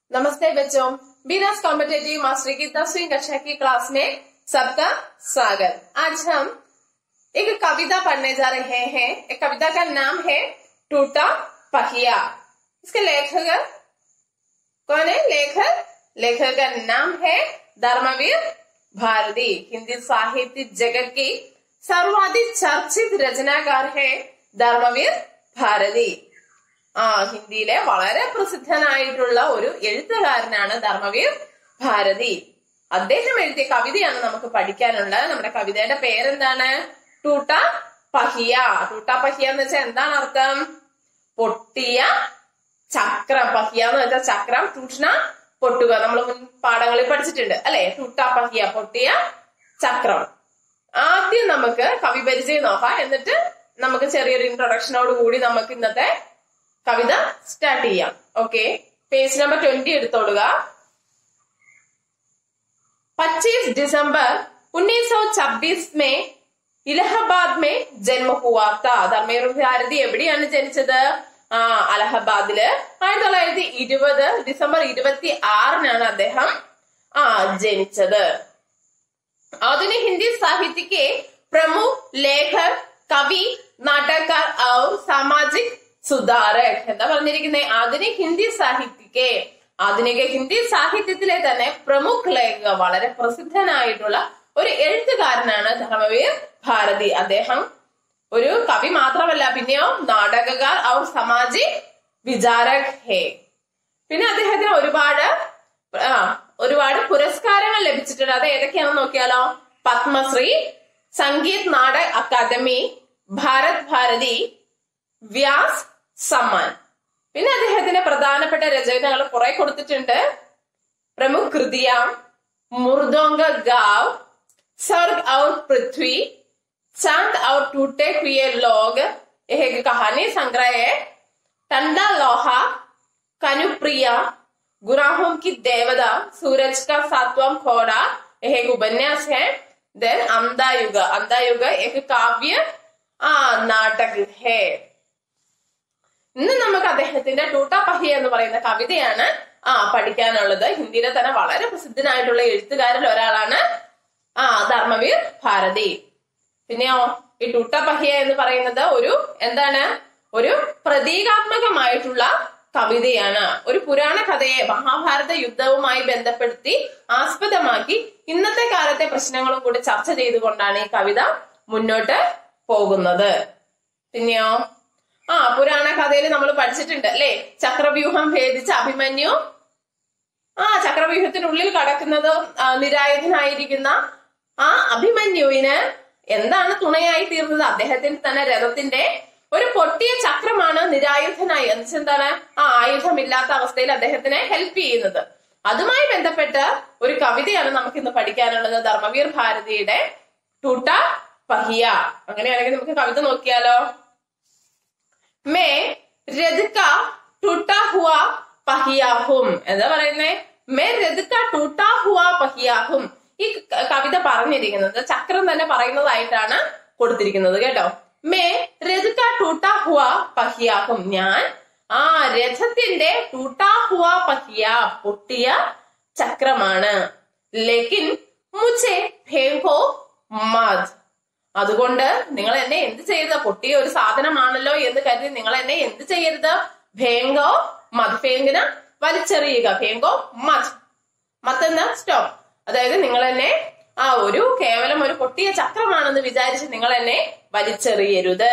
नमस्ते बच्चों बीनास competitive mastery की दसवीं कक्षा की क्लास में सबका स्वागत आज हम एक कविता पढ़ने जा रहे हैं एक कविता का नाम है टूटा पहिया इसके लेखक कौन है लेखक लेखक का नाम है धर्मवीर भारती हिंदी साहित्य जगत की सर्वाधिक चर्चित रचनाकार है ധർമ്മവീർ ഭാരതി ആ ഹിന്ദിയിലെ വളരെ പ്രസിദ്ധനായിട്ടുള്ള ഒരു എഴുത്തുകാരനാണ് ധർമ്മവീർ ഭാരതി അദ്ദേഹം എഴുതിയ കവിതയാണ് നമുക്ക് പഠിക്കാനുള്ളത് നമ്മുടെ കവിതയുടെ പേരെന്താണ് ടൂട്ട പഹിയ ടൂട്ട പഹിയ എന്ന് വെച്ചാൽ എന്താണ് അർത്ഥം പൊട്ടിയ ചക്രം പഹിയ എന്ന് വെച്ചാൽ ചക്രം ടൂഷ്ണ പൊട്ടുക നമ്മൾ മുൻ പാഠങ്ങളിൽ പഠിച്ചിട്ടുണ്ട് അല്ലെ ടൂട്ട പഹിയ പൊട്ടിയ ചക്രം ആദ്യം നമുക്ക് കവി പരിചയം നോക്കാം എന്നിട്ട് നമുക്ക് ചെറിയൊരു ഇൻട്രൊഡക്ഷനോട് കൂടി നമുക്ക് ഇന്നത്തെ കവിത സ്റ്റാർട്ട് ചെയ്യാം ഓക്കെ പേജ് നമ്പർ ട്വന്റി എടുത്തോളുക पच्चीस दिसंबर 1926 में ഇലഹബാദ് മേ ജന്മ ഹുവാ താ ധർമ്മേർ ഭാരതി എവിടെയാണ് ജനിച്ചത് ആ അലഹബാദില് ആയിരത്തി തൊള്ളായിരത്തി ഇരുപത് ഡിസംബർ ഇരുപത്തി ആറിനാണ് അദ്ദേഹം ആ ജനിച്ചത് आधुनिक हिंदी साहित्य के प्रमुख लेखक കവി നാടകക്കാർ और സാമാജിക് സുധാരക് എന്താ പറഞ്ഞിരിക്കുന്നത് ആധുനിക് ഹിന്ദി സാഹിത്യക്കെ ആധുനിക ഹിന്ദി സാഹിത്യത്തിലെ തന്നെ പ്രമുഖ ലേഖക വളരെ പ്രസിദ്ധനായിട്ടുള്ള ഒരു എഴുത്തുകാരനാണ് ധർമ്മവീർ ഭാരതി അദ്ദേഹം ഒരു കവി മാത്രമല്ല പിന്നെയോ നാടകകാർ और സാമാജിക് വിചാരക് ഹേ പിന്നെ അദ്ദേഹത്തിന് ഒരുപാട് ആ ഒരുപാട് പുരസ്കാരങ്ങൾ ലഭിച്ചിട്ടുണ്ട് അത് ഏതൊക്കെയാണെന്ന് നോക്കിയാലോ പത്മശ്രീ സംഗീത് നാടക അക്കാദമി ഭാരത് ഭാരതി വ്യാസ് സമ്മാൻ പിന്നെ അദ്ദേഹത്തിന്റെ പ്രധാനപ്പെട്ട രചനകൾ കുറെ കൊടുത്തിട്ടുണ്ട് പ്രമുഖ് കൃതിയ മുർദോങ്ക ഗാവ് स्वर्ग और पृथ्वी चांद और टूटे हुए लोग यह एक कहानी संग्रह है टंडा लोहा कनुप्रिया गुराहों की देवता सूरज का सातवां खोड़ा यह एक उपन्यास है देन अंधायुग अंधायुग एक काव्य ആ നാടക ഹേ ഇന്ന് നമുക്ക് അദ്ദേഹത്തിന്റെ ടൂട്ട പഹി എന്ന് പറയുന്ന കവിതയാണ് ആ പഠിക്കാനുള്ളത് ഹിന്ദിയിലെ തന്നെ വളരെ പ്രസിദ്ധനായിട്ടുള്ള എഴുത്തുകാരിൽ ഒരാളാണ് ആ ധർമ്മവീർ ഭാരതി പിന്നെയോ ഈ ടൂട്ട പഹിയ എന്ന് പറയുന്നത് ഒരു എന്താണ് ഒരു പ്രതീകാത്മകമായിട്ടുള്ള കവിതയാണ് ഒരു പുരാണ കഥയെ മഹാഭാരത യുദ്ധവുമായി ബന്ധപ്പെടുത്തി ആസ്പദമാക്കി ഇന്നത്തെ കാലത്തെ പ്രശ്നങ്ങളും കൂടി ചർച്ച ചെയ്തുകൊണ്ടാണ് ഈ കവിത മുന്നോട്ട് പോകുന്നത് പിന്നെയോ ആ പുരാണ കഥയിൽ നമ്മൾ പഠിച്ചിട്ടുണ്ട് അല്ലെ ചക്രവ്യൂഹം ഭേദിച്ച അഭിമന്യു ആ ചക്രവ്യൂഹത്തിനുള്ളിൽ കടക്കുന്നത് ആ, നിരായുധനായിരിക്കുന്ന ആ അഭിമന്യുവിന് എന്താണ് തുണയായി തീർന്നത് അദ്ദേഹത്തിന്റെ തന്നെ രഥത്തിന്റെ ഒരു പൊട്ടിയ ചക്രമാണ് നിരായുധനായി എന്നുവെച്ചെന്താണ് ആ ആയുധമില്ലാത്ത അവസ്ഥയിൽ അദ്ദേഹത്തിനെ ഹെൽപ്പ് ചെയ്യുന്നത് അതുമായി ബന്ധപ്പെട്ട് ഒരു കവിതയാണ് നമുക്ക് ഇന്ന് പഠിക്കാനുള്ളത് ധർമ്മവീർ ഭാരതിയുടെ ടൂട്ട പഹിയ അങ്ങനെയാണെങ്കിൽ നമുക്ക് കവിത നോക്കിയാലോ മേ രഥക ടൂട്ടാ ഹുവ പഹിയാഹും എന്താ പറയുന്നേ മേ രഥക ടൂട്ടാ ഹുവ പഹിയാഹും ഈ ക- കവിത പറഞ്ഞിരിക്കുന്നത് ചക്രം തന്നെ പറയുന്നതായിട്ടാണ് കൊടുത്തിരിക്കുന്നത് കേട്ടോ മേ രഥക ടൂട്ടാ ഹുവ പഹിയാഹും ഞാൻ ആ രഥത്തിന്റെ ടൂട്ടാ ഹുവ പഹിയ പൊട്ടിയ ചക്രമാണ് ലേക്കിൻ മുझे ഫേങ്കോ മത് അതുകൊണ്ട് നിങ്ങൾ എന്നെ എന്ത് ചെയ്യരുത് പൊട്ടിയ ഒരു സാധനമാണല്ലോ എന്ന് കരുതി നിങ്ങൾ എന്നെ എന്ത് ചെയ്യരുത് ഭേങ്കോ മത് ഫേങ്കിന് വലിച്ചെറിയുക ഭേങ്കോ മത് മത്തെന്ന് സ്റ്റോപ്പ് അതായത് നിങ്ങൾ എന്നെ ആ ഒരു കേവലം ഒരു പൊട്ടിയ ചക്രമാണെന്ന് വിചാരിച്ച് നിങ്ങൾ എന്നെ വലിച്ചെറിയരുത്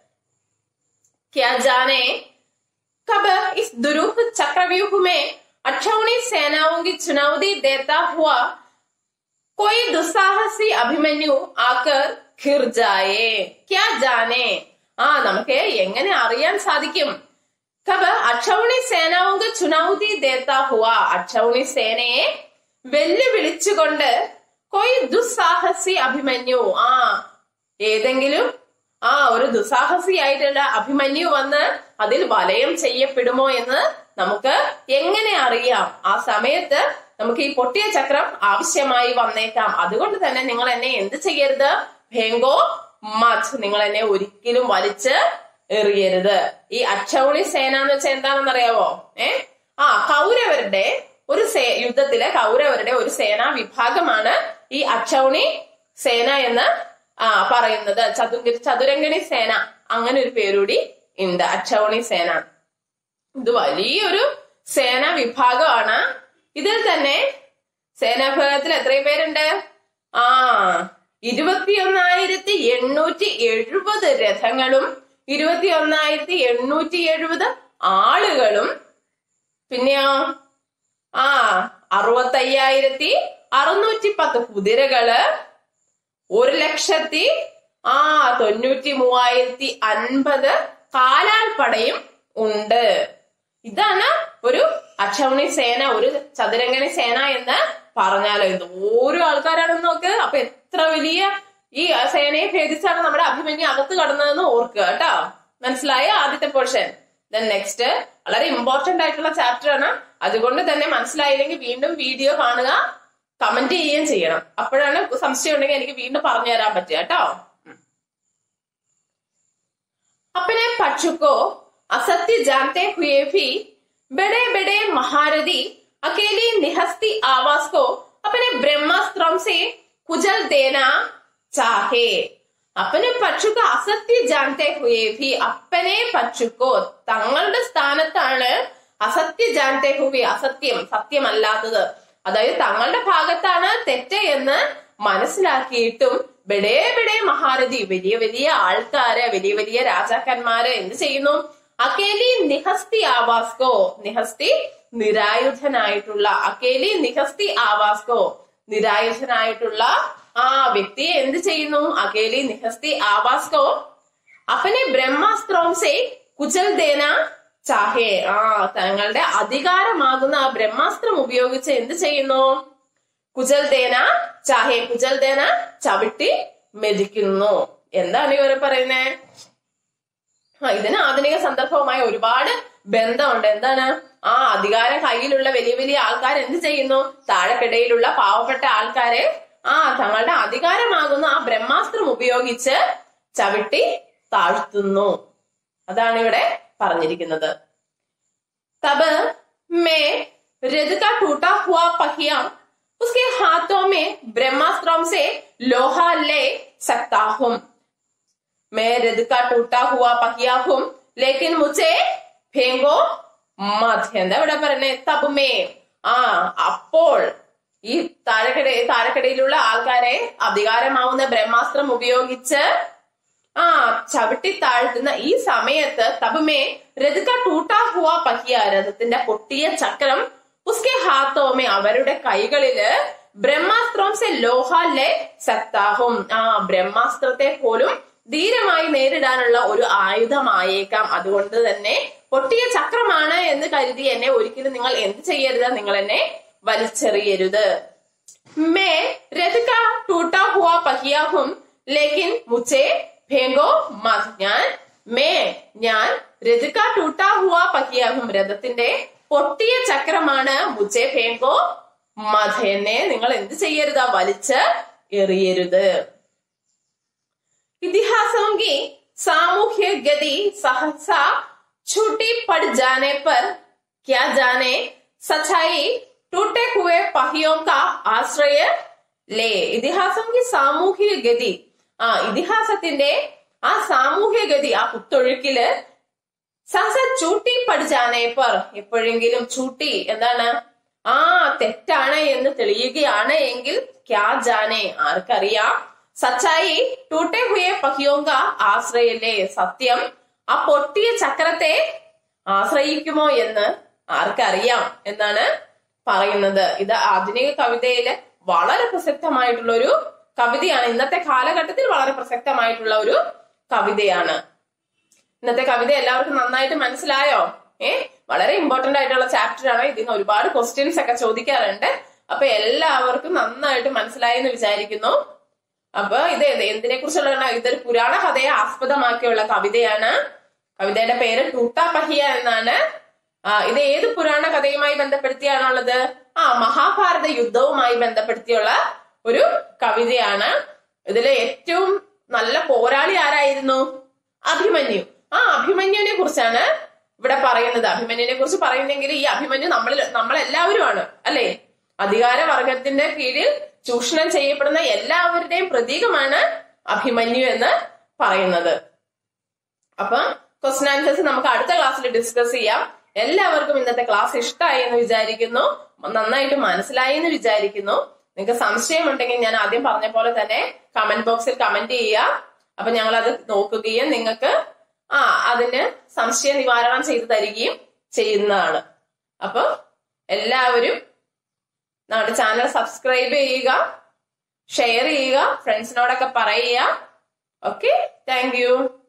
ക്യാ ജാനെ कब इस दुरूह चक्रव्यूह में अठावनी सेनाओं की चुनौती देता हुआ कोई दुस्साहसी അഭിമന്യു ആക്കർ ഖിർ ജായേ ക്യാ ജാനേ ആ നമുക്ക് എങ്ങനെ അറിയാൻ സാധിക്കും കബ അക്ഷൗണി സേനാവുങ്ക് ചുനൗതി ദേത്താ ഹുവ അക്ഷൗണി സേനയെ വെല്ലുവിളിച്ചുകൊണ്ട് കൊയ് ദുസ്സാഹസി അഭിമന്യു ആ ഏതെങ്കിലും ആ ഒരു ദുസ്സാഹസിയായിട്ടുള്ള അഭിമന്യു വന്ന് അതിൽ വലയം ചെയ്യപ്പെടുമോ എന്ന് നമുക്ക് എങ്ങനെ അറിയാം ആ സമയത്ത് നമുക്ക് ഈ പൊട്ടിയ ചക്രം ആവശ്യമായി വന്നേക്കാം അതുകൊണ്ട് തന്നെ നിങ്ങൾ എന്നെ എന്ത് ചെയ്യരുത് ഭേങ്കോ മത് നിങ്ങൾ എന്നെ ഒരിക്കലും വലിച്ച് എറിയരുത് ഈ അക്ഷൗണി സേന എന്ന് വെച്ചാൽ എന്താണെന്ന് അറിയാവോ ഏ ആ കൗരവർ കൗരവരുടെ ഒരു സേ യുദ്ധത്തിലെ കൗരവരുടെ ഒരു സേനാ വിഭാഗമാണ് ഈ അക്ഷൗണി സേന എന്ന് ആ പറയുന്നത് ചതുര ചതുരംഗണി സേന അങ്ങനെ ഒരു പേരുകൂടി ഉണ്ട് അക്ഷൗണി സേന ഇത് വലിയൊരു സേനാ വിഭാഗമാണ് ഇതിൽ തന്നെ സേനാ വിഭാഗത്തിൽ എത്രയും പേരുണ്ട് ആ ഇരുപത്തിയൊന്നായിരത്തി എണ്ണൂറ്റി എഴുപത് രഥങ്ങളും ഇരുപത്തിയൊന്നായിരത്തി എണ്ണൂറ്റി എഴുപത് ആളുകളും പിന്നെയോ ആ അറുപത്തയ്യായിരത്തി അറുന്നൂറ്റി പത്ത് കുതിരകള് ഒരു ലക്ഷത്തി ആ തൊണ്ണൂറ്റി മൂവായിരത്തി അൻപത് കാലാൾപ്പടയും ഉണ്ട് ഇതാണ് ഒരു അക്ഷൗണി സേന ഒരു ചതുരംഗണി സേന എന്ന് പറഞ്ഞാലോ ഇത് ഓരോ ആൾക്കാരാണെന്ന് നോക്ക് അപ്പൊ എത്ര വലിയ ഈ സേനയെ ഭേദിച്ചാണ് നമ്മുടെ അഭിമന്യു അകത്ത് കടന്നതെന്ന് ഓർക്കുക കേട്ടോ മനസ്സിലായോ ആദ്യത്തെ പോർഷൻ ദെൻ നെക്സ്റ്റ് വളരെ ഇമ്പോർട്ടന്റ് ആയിട്ടുള്ള ചാപ്റ്റർ ആണ് അതുകൊണ്ട് തന്നെ മനസ്സിലായില്ലെങ്കിൽ വീണ്ടും വീഡിയോ കാണുക കമന്റ് ചെയ്യുകയും ചെയ്യണം അപ്പോഴാണ് സംശയം ഉണ്ടെങ്കിൽ എനിക്ക് വീണ്ടും പറഞ്ഞു തരാൻ പറ്റുക കേട്ടോ अपने पक्ष को असत्य जानते हुए भी बड़े बड़े महारथी अकेली निहस्ती आवाज को अपने ब्रह्मास्त्र से कुचल देना चाहे अपने പക്ഷു को അസത്യ ജാനത്തെ ഹുയെ ഭി അപ്പനെ പക്ഷുക്കോ തങ്ങളുടെ സ്ഥാനത്താണ് അസത്യ ജാനത്തെ ഹുവി അസത്യം സത്യമല്ലാത്തത് അതായത് തങ്ങളുടെ ഭാഗത്താണ് തെറ്റ് എന്ന് മനസ്സിലാക്കിയിട്ടും ബഡേ ബഡേ മഹാരഥി വലിയ വലിയ ആൾക്കാര് വലിയ വലിയ രാജാക്കന്മാര് എന്ത് ചെയ്യുന്നു അക്കേലി നിഹസ്തി ആവാസ്കോ നിഹസ്തി നിരായുധനായിട്ടുള്ള അക്കേലി നിഹസ്തി ആവാസ്കോ നിരായുധനായിട്ടുള്ള ആ വ്യക്തിയെ എന്ത് ചെയ്യുന്നു അക്കേലി നിഹസ്തി ആവാസ്കോ അപ്പനെ ബ്രഹ്മാസ്ത്രോം സെ കുചൽ ദേന ചാഹേ ആ തങ്ങളുടെ അധികാരമാകുന്ന ആ ബ്രഹ്മാസ്ത്രം ഉപയോഗിച്ച് എന്ത് ചെയ്യുന്നു കുജൽ ദേന ചാഹേ കുജൽ ദേന ചവിട്ടി മെതിക്കുന്നു എന്താണ് ഇവര് പറയുന്നേ ആ ഇതിന് ആധുനിക സന്ദർഭവുമായി ഒരുപാട് ബന്ധമുണ്ട് എന്താണ് ആ അധികാരം കയ്യിലുള്ള വലിയ വലിയ ആൾക്കാർ എന്ത് ചെയ്യുന്നു താഴെക്കിടയിലുള്ള പാവപ്പെട്ട ആൾക്കാരെ ആ തങ്ങളുടെ അധികാരമാകുന്ന ആ ബ്രഹ്മാസ്ത്രം ഉപയോഗിച്ച് ചവിട്ടി താഴ്ത്തുന്നു അതാണ് ഇവിടെ പറഞ്ഞിരിക്കുന്നത് तब मैं रद का टूटा हुआ पहिया उसके हाथों में ब्रह्मास्त्रों से लोहा ले सकता हूँ मैं रद का टूटा हुआ पहिया हूँ लेकिन मुझे फेंगो മത് എന്താ ഇവിടെ പറഞ്ഞേ തബുമേ ആ അപ്പോൾ ഈ താഴെക്കട താഴെക്കടയിലുള്ള ആൾക്കാരെ അധികാരമാവുന്ന ബ്രഹ്മാസ്ത്രം ഉപയോഗിച്ച് ആ ചവിട്ടി താഴ്ത്തുന്ന ഈ സമയത്ത് തബുമേ രഥക ടൂട്ടാ ഹുവ പഹിയ രഥത്തിന്റെ പൊട്ടിയ ചക്രം ഉസ്കെ ഹാത്തോമേ അവരുടെ കൈകളില് ബ്രഹ്മാസ്ത്രം സെ ലോഹാലെ സക്താഹും ആ ബ്രഹ്മാസ്ത്രത്തെ പോലും ധീരമായി നേരിടാനുള്ള ഒരു ആയുധമായേക്കാം അതുകൊണ്ട് തന്നെ പൊട്ടിയ ചക്രമാണ് എന്ന് കരുതി എന്നെ ഒരിക്കലും നിങ്ങൾ എന്ത് ചെയ്യരുത് നിങ്ങൾ എന്നെ വലിച്ചെറിയരുത് मैं रथ का टूटा हुआ पहिया हूं लेकिन मुझे फेंगो मत ഞാൻ മേ ഞാൻ രഥ കാ ടൂട്ടാ ഹുവ പഹിയാകും രഥത്തിന്റെ പൊട്ടിയ ചക്രമാണ് മുച്ചേ ഫേങ്കോ മധ എന്നെ നിങ്ങൾ എന്ത് ചെയ്യരുത് വലിച്ച് എറിയരുത് इतिहासों की सामूहिक गति सहसा छूटी पड़ जाने पर क्या जाने सच्चाई टूटे हुए पहियों का ആശ്രയ ലേ ഇതിഹാസം की സാമൂഹിക ഗതി ആ ഇതിഹാസത്തിന്റെ ആ സാമൂഹിക ഗതി ആ കുത്തൊഴുക്കില് സഹസ ചൂട്ടി പഠിച്ചാനേ പർ എപ്പോഴെങ്കിലും ചൂട്ടി എന്താണ് ആ തെറ്റാണ് എന്ന് തെളിയുകയാണ് എങ്കിൽ ക്യാ ജാനെ ആർക്കറിയാം സച്ചായി ടൂട്ടെ ഹുയെ പഹിയോങ്ക ആശ്രയല്ലേ സത്യം ആ പൊട്ടിയ ചക്രത്തെ ആശ്രയിക്കുമോ എന്ന് ആർക്കറിയാം എന്നാണ് പറയുന്നത് ഇത് ആധുനിക കവിതയില് വളരെ പ്രസക്തമായിട്ടുള്ള ഒരു കവിതയാണ് ഇന്നത്തെ കാലഘട്ടത്തിൽ വളരെ പ്രസക്തമായിട്ടുള്ള ഒരു കവിതയാണ് ഇന്നത്തെ കവിത എല്ലാവർക്കും നന്നായിട്ട് മനസ്സിലായോ ഏ വളരെ ഇമ്പോർട്ടന്റ് ആയിട്ടുള്ള ചാപ്റ്റർ ആണ് ഇതിൽ നിന്ന് ഒരുപാട് ക്വസ്റ്റ്യൻസ് ഒക്കെ ചോദിക്കാറുണ്ട് അപ്പൊ എല്ലാവർക്കും നന്നായിട്ട് മനസ്സിലായി എന്ന് വിചാരിക്കുന്നു അപ്പൊ ഇത് എന്തിനെ കുറിച്ചുള്ള ഇതൊരു പുരാണ കഥയെ ആസ്പദമാക്കിയുള്ള കവിതയാണ് കവിതയുടെ പേര് ടൂട്ടാ പഹിയ എന്നാണ് ആ ഇത് ഏത് പുരാണ കഥയുമായി ബന്ധപ്പെടുത്തിയാണുള്ളത് ആ മഹാഭാരത യുദ്ധവുമായി ബന്ധപ്പെടുത്തിയുള്ള ഒരു കവിതയാണ് ഇതിലെ ഏറ്റവും നല്ല പോരാളി ആരായിരുന്നു അഭിമന്യു ആ അഭിമന്യുവിനെ കുറിച്ചാണ് ഇവിടെ പറയുന്നത് അഭിമന്യുവിനെ കുറിച്ച് പറയുന്നെങ്കിൽ ഈ അഭിമന്യു നമ്മളിൽ നമ്മളെല്ലാവരുമാണ് അല്ലെ അധികാര വർഗത്തിന്റെ കീഴിൽ ചൂഷണം ചെയ്യപ്പെടുന്ന എല്ലാവരുടെയും പ്രതീകമാണ് അഭിമന്യു എന്ന് പറയുന്നത് അപ്പൊ ക്വസ്റ്റൻ ആൻസേഴ്സ് നമുക്ക് അടുത്ത ക്ലാസ്സിൽ ഡിസ്കസ് ചെയ്യാം എല്ലാവർക്കും ഇന്നത്തെ ക്ലാസ് ഇഷ്ടമായി എന്ന് വിചാരിക്കുന്നു നന്നായിട്ട് മനസ്സിലായി എന്ന് വിചാരിക്കുന്നു നിങ്ങൾക്ക് സംശയമുണ്ടെങ്കിൽ ഞാൻ ആദ്യം പറഞ്ഞ പോലെ തന്നെ കമന്റ് ബോക്സിൽ കമന്റ് ചെയ്യുക അപ്പൊ ഞങ്ങൾ അത് നോക്കുകയും നിങ്ങൾക്ക് ആ അതിന് സംശയ നിവാരണം ചെയ്തു തരികയും ചെയ്യുന്നതാണ് അപ്പൊ എല്ലാവരും നമ്മുടെ ചാനൽ സബ്സ്ക്രൈബ് ചെയ്യുക ഷെയർ ചെയ്യുക ഫ്രണ്ട്സിനോടൊക്കെ പറയുക ഓക്കെ താങ്ക് യു